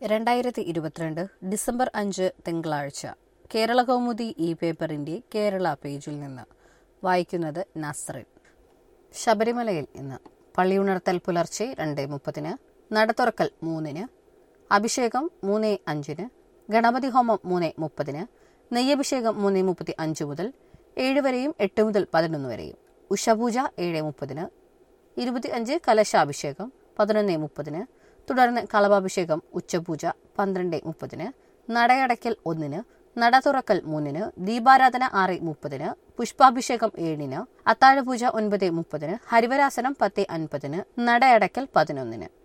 രണ്ടായിരത്തി ഇരുപത്തിരണ്ട് ഡിസംബർ അഞ്ച് തിങ്കളാഴ്ച കേരള കൗമുദി ഈ പേപ്പറിന്റെ കേരള പേജിൽ നിന്ന് വായിക്കുന്നത് നസ്റിൻ ശബരിമലയിൽ ഇന്ന് പള്ളിയുണർത്തൽ പുലർച്ചെ രണ്ട് മുപ്പതിന് നടത്തുറക്കൽ മൂന്നിന് അഭിഷേകം മൂന്ന് അഞ്ചിന് ഗണപതി ഹോമം മൂന്ന് മുപ്പതിന് നെയ്യഭിഷേകം മൂന്ന് മുപ്പത്തി അഞ്ച് മുതൽ ഏഴ് വരെയും എട്ട് മുതൽ പതിനൊന്ന് വരെയും ഉഷപൂജ ഏഴ് മുപ്പതിന് ഇരുപത്തി അഞ്ച് കലശാഭിഷേകം പതിനൊന്ന് മുപ്പതിന് തുടർന്ന് കളഭാഭിഷേകം ഉച്ചപൂജ പന്ത്രണ്ട് മുപ്പതിന് നടയടയ്ക്കൽ ഒന്നിന് നട തുറക്കൽ മൂന്നിന് ദീപാരാധന ആറ് മുപ്പതിന് പുഷ്പാഭിഷേകം ഏഴിന് അത്താഴപൂജ ഒൻപത് മുപ്പതിന് ഹരിവരാസനം പത്ത് അൻപതിന് നടയടയ്ക്കൽ പതിനൊന്നിന്